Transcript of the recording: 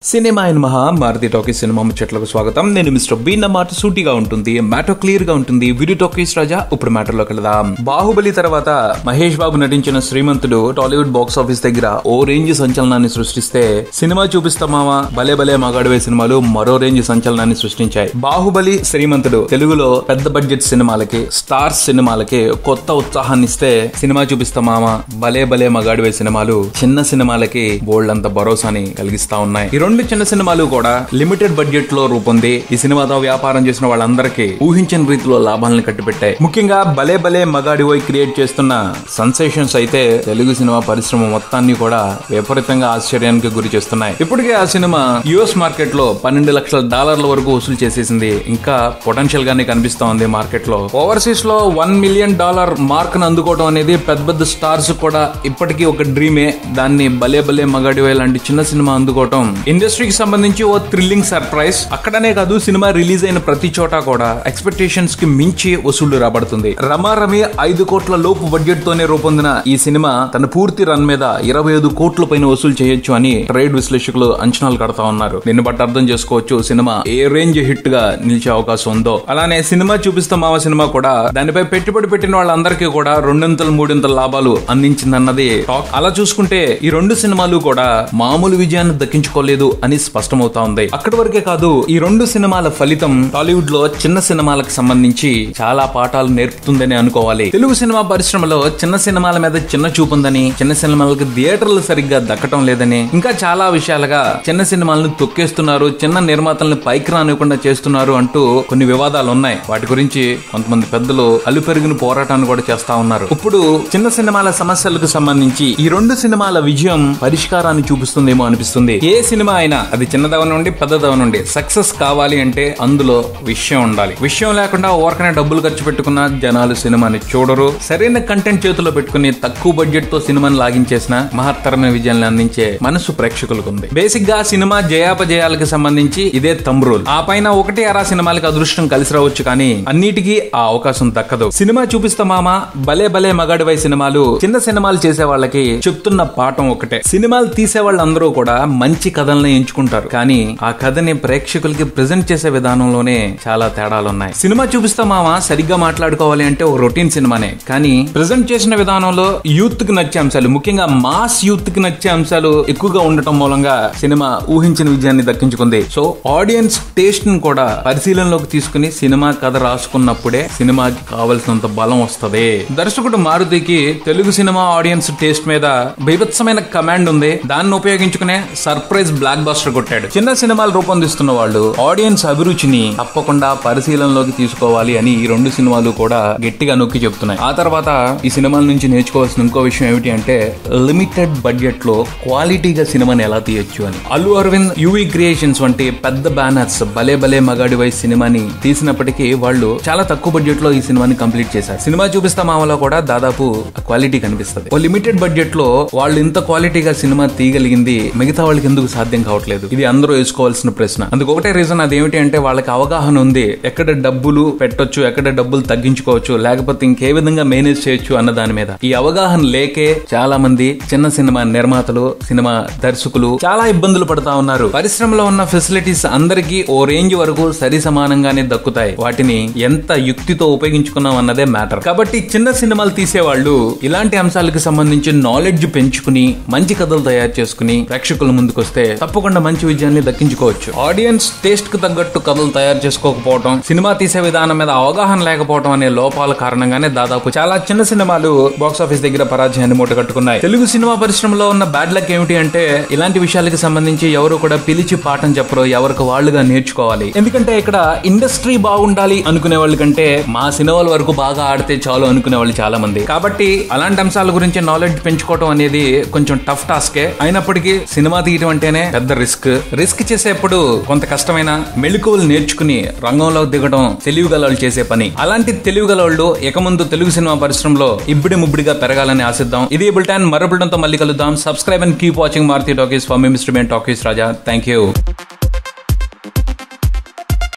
cinema అయిన మహా Maruti talkies cinema ముచ్చట్లకు స్వాగతం నేను మిస్టర్ బీ నా మాట సూటిగా ఉంటుంది మ్యాటర్ క్లియర్ గా ఉంటుంది వీడియో టాకీస్ రాజా ఇప్పుడు మ్యాటర్ లోకి వెళదాం బాహుబలి తర్వాత మహేష్ బాబు నటించిన శ్రీమంతుడు టాలీవుడ్ బాక్స్ ఆఫీస్ దగ్గర ఓ రేంజ్ సంచలనాన్ని సృష్టిస్తే సినిమా చూపిస్తామావా భలే భలే మగాడివే సినిమాలు మరో రేంజ్ సంచలనాన్ని సృష్టించాయి బాహుబలి శ్రీమంతుడు తెలుగులో పెద్ద బడ్జెట్ సినిమాలకి స్టార్స్ సినిమాలకి కొత్త ఉత్సాహాన్ని ఇస్తే సినిమా చూపిస్తామామా భలే భలే మగాడివే సినిమాలు చిన్న సినిమాలకి బోల్డ్ అంత భరోసాని కలిగిస్తా ఉన్నాయి ఈ రెండు చిన్న సినిమాలు కూడా లిమిటెడ్ బడ్జెట్ లో రూపొంది ఈ సినిమాతో వ్యాపారం చేసిన వాళ్ళందరికీ ఊహించిన రీతిలో లాభాలను కట్టిపెట్టాయి ముఖ్యంగా భలే భలే మగాడివై క్రియేట్ చేస్తున్న సెన్సేషన్స్ అయితే తెలుగు సినిమా పరిశ్రమ మొత్తాన్ని కూడా విపరీతంగా ఆశ్చర్యానికి గురి చేస్తున్నాయి ఇప్పటికే ఆ సినిమా యుఎస్ మార్కెట్ లో పన్నెండు లక్షల డాలర్ల వరకు వసూలు చేసేసింది ఇంకా పొటెన్షియల్ గానే కనిపిస్తా ఉంది మార్కెట్ లో ఓవర్సీస్ లో వన్ మిలియన్ డాలర్ మార్క్ ను అందుకోవడం అనేది పెద్ద పెద్ద స్టార్స్ కూడా ఇప్పటికీ ఒక డ్రీమే దాన్ని భలే భలే మగాడివే లాంటి చిన్న సినిమా అందుకోవటం ఇండస్ట్రీకి సంబంధించి ఓ థ్రిల్లింగ్ సర్ప్రైజ్ అక్కడనే కాదు సినిమా రిలీజ్ అయిన ప్రతి చోట కూడా ఎక్స్పెక్టేషన్స్ కి మించి వసూళ్లు రాబడుతుంది రమారమి ఐదు కోట్ల లోపు బడ్జెట్ తోనే రూపొందిన ఈ సినిమా తన పూర్తి రన్ మీద ఇరవై ఐదు కోట్ల పైన వసూలు చేయొచ్చు అని ట్రేడ్ విశ్లేషకులు అంచనాలు కడతా ఉన్నారు దీన్ని బట్టి అర్థం చేసుకోవచ్చు సినిమా ఏ రేంజ్ హిట్ గా నిలిచే అవకాశం ఉందో అలానే సినిమా చూపిస్తాం మావ సినిమా కూడా దానిపై పెట్టుబడి పెట్టిన వాళ్ళందరికీ కూడా రెండింతలు మూడింతల లాభాలు అందించిందన్నది టాక్ అలా చూసుకుంటే ఈ రెండు సినిమాలు కూడా మామూలు విజయాన్ని దక్కించుకోలేదు అని స్పష్టమవుతా ఉంది అక్కడి వరకే కాదు ఈ రెండు సినిమాల ఫలితం టాలీవుడ్ లో చిన్న సినిమాలకు సంబంధించి చాలా పాఠాలు నేర్పుతుందని అనుకోవాలి తెలుగు సినిమా పరిశ్రమలో చిన్న సినిమాల మీద చిన్న చూపు ఉందని చిన్న సినిమాలకు థియేటర్లు సరిగ్గా దక్కటం లేదని ఇంకా చాలా విషయాలుగా చిన్న సినిమాలను తొక్కేస్తున్నారు చిన్న నిర్మాతలను పైకి రానివ్వకుండా చేస్తున్నారు అంటూ కొన్ని వివాదాలు ఉన్నాయి వాటి గురించి కొంతమంది పెద్దలు అలుపెరిగిన పోరాటాన్ని కూడా చేస్తా ఉన్నారు ఇప్పుడు చిన్న సినిమాల సమస్యలకు సంబంధించి ఈ రెండు సినిమాల విజయం పరిష్కారాన్ని చూపిస్తుందేమో అనిపిస్తుంది ఏ సినిమా అయినా అది చిన్నదవనండి పెద్దదవనండి సక్సెస్ కావాలి అంటే అందులో విషయం ఉండాలి విషయం లేకుండా ఓరకనే డబ్బులు ఖర్చు పెట్టుకున్న జనాలు సినిమాని చూడరు సరైన కంటెంట్ చేతిలో పెట్టుకుని తక్కువ బడ్జెట్ తో సినిమాని లాగించేసిన మహత్తరమైన విజయాన్ని అందించే మనసు ప్రేక్షకులకు ఉంది బేసిక్ గా సినిమా జయాపజయాలకు సంబంధించి ఇదే తమ్ రూల్ ఆ పైన ఒకటి అరా సినిమాలకు అదృష్టం కలిసి రావచ్చు కానీ అన్నిటికీ ఆ అవకాశం దక్కదు సినిమా చూపిస్తా మామ భలే భలే మగాడివై సినిమాలు చిన్న సినిమాలు చేసే వాళ్ళకి చెప్తున్న పాఠం ఒకటే సినిమాలు తీసే వాళ్ళందరూ కూడా మంచి కథల్ని ఎంచుకుంటారు కానీ ఆ కథని ప్రేక్షకులకి ప్రెజెంట్ చేసే విధానంలోనే చాలా తేడాలు ఉన్నాయి సినిమా చూపిస్తా మామ సరిగ్గా మాట్లాడుకోవాలి అంటే ఓ రొటీన్ సినిమానే కానీ ప్రెజెంట్ చేసిన విధానంలో యూత్ కి నచ్చే అంశాలు ముఖ్యంగా మాస్ యూత్ కి నచ్చే అంశాలు ఎక్కువగా ఉండటం మూలంగా సినిమా ఊహించిన విజయాన్ని దక్కించుకుంది సో ఆడియన్స్ టేస్ట్ ని కూడా పరిశీలనలోకి తీసుకుని సినిమా కథ రాసుకున్నప్పుడే సినిమాకి కావలసినంత బలం వస్తది దర్శకుడు మారుతికి తెలుగు సినిమా ఆడియన్స్ టేస్ట్ మీద బీభత్సమైన కమాండ్ ఉంది దాన్ని ఉపయోగించుకునే సర్ప్రైజ్ బ్లాక్ బాస్టర్ కొట్టాడు చిన్న సినిమాలు రూపొందిస్తున్న వాళ్ళు ఆడియన్స్ అభిరుచిని తప్పకుండా పరిశీలనలోకి తీసుకోవాలి అని ఈ రెండు సినిమాలు కూడా గట్టిగా నొక్కి చెప్తున్నాయి ఆ తర్వాత ఈ సినిమాల నుంచి నేర్చుకోవాల్సిన ఇంకో విషయం ఏమిటి అంటే లిమిటెడ్ బడ్జెట్ లో క్వాలిటీగా సినిమాని ఎలా తీయొచ్చు అని అల్లు అరవింద్ యూవీ క్రియేషన్స్ వంటి పెద్ద బ్యానర్స్ భలే భలే మగాడి వై సినిమాని తీసినప్పటికీ వాళ్ళు చాలా తక్కువ బడ్జెట్ లో ఈ సినిమాని కంప్లీట్ చేశారు సినిమా చూపిస్తా మామలో కూడా దాదాపు క్వాలిటీ కనిపిస్తుంది ఓ లిమిటెడ్ బడ్జెట్ లో వాళ్ళు ఇంత క్వాలిటీగా సినిమా తీయగలిగింది మిగతా వాళ్ళకి ఎందుకు సాధ్యం కావట్లేదు ఇది అందరూ వేసుకోవాల్సిన ప్రశ్న అందుకు ఒకటే రీజన్ అదేమిటి అంటే వాళ్ళకి అవగాహన ఉంది ఎక్కడ డబ్బులు పెట్టొచ్చు ఎక్కడ డబ్బులు తగ్గించుకోవచ్చు లేకపోతే ఇంకే విధంగా మేనేజ్ చేయొచ్చు అన్న దాని మీద ఈ అవగాహన లేకే చాలా మంది చిన్న సినిమా నిర్మాతలు సినిమా దర్శకులు చాలా ఇబ్బందులు పడతా ఉన్నారు పరిశ్రమలో ఉన్న ఫెసిలిటీస్ అందరికీ ఓ రేంజ్ వరకు సరి సమానంగానే దక్కుతాయి వాటిని ఎంత యుక్తితో ఉపయోగించుకున్నాం అన్నదే మ్యాటర్ కాబట్టి చిన్న సినిమాలు తీసేవాళ్ళు ఇలాంటి అంశాలకు సంబంధించి నాలెడ్జ్ పెంచుకుని మంచి కథలు తయారు చేసుకుని ప్రేక్షకుల ముందుకొస్తే తప్పకుండా మంచి విజయాన్ని దక్కించుకోవచ్చు ఆడియన్స్ టేస్ట్ కు తగ్గట్టు కథలు తయారు చేసుకోకపోవడం సినిమా తీసే విధానం మీద అవగాహన లేకపోవడం అనే లోపాల కారణంగానే దాదాపు చాలా చిన్న సినిమాలు బాక్స్ ఆఫీస్ దగ్గర పరాజయాన్ని మూట కట్టుకున్నాయి తెలుగు సినిమా పరిశ్రమలో ఉన్న బ్యాడ్ లక్ ఏమిటి అంటే ఇలాంటి విషయాలకు సంబంధించి ఎవరు కూడా పిలిచి పాఠం చెప్పరు ఎవరికి వాళ్ళుగా నేర్చుకోవాలి ఎందుకంటే ఇక్కడ ఇండస్ట్రీ బాగుండాలి అనుకునే వాళ్ళ కంటే మా సినిమాల వరకు బాగా ఆడితే చాలు అనుకునే వాళ్ళు చాలా మంది కాబట్టి అలాంటి అంశాల గురించి నాలెడ్జ్ పెంచుకోవడం అనేది కొంచెం టఫ్ టాస్కే అయినప్పటికీ సినిమా తీయటం అంటేనే పెద్ద రిస్క్ రిస్క్ చేసేప్పుడు కొంత కష్టమైన మెళుకువలు నేర్చుకుని రంగంలో దిగడం తెలివి గలవాళ్ళు చేసే పని అలాంటి తెలివి గలవాళ్ళు ఇక ముందు తెలుగు సినిమా పరిశ్రమలో ఇబ్బడి ముబ్బడిగా పెరగాలని ఆశిద్దాం ఇది బుల్టాన్ మరో బుల్టన్తో మళ్ళీ కలుద్దాం subscribe and keep watching Maruthi talkies for మీ mister Ben talkies Raja thank you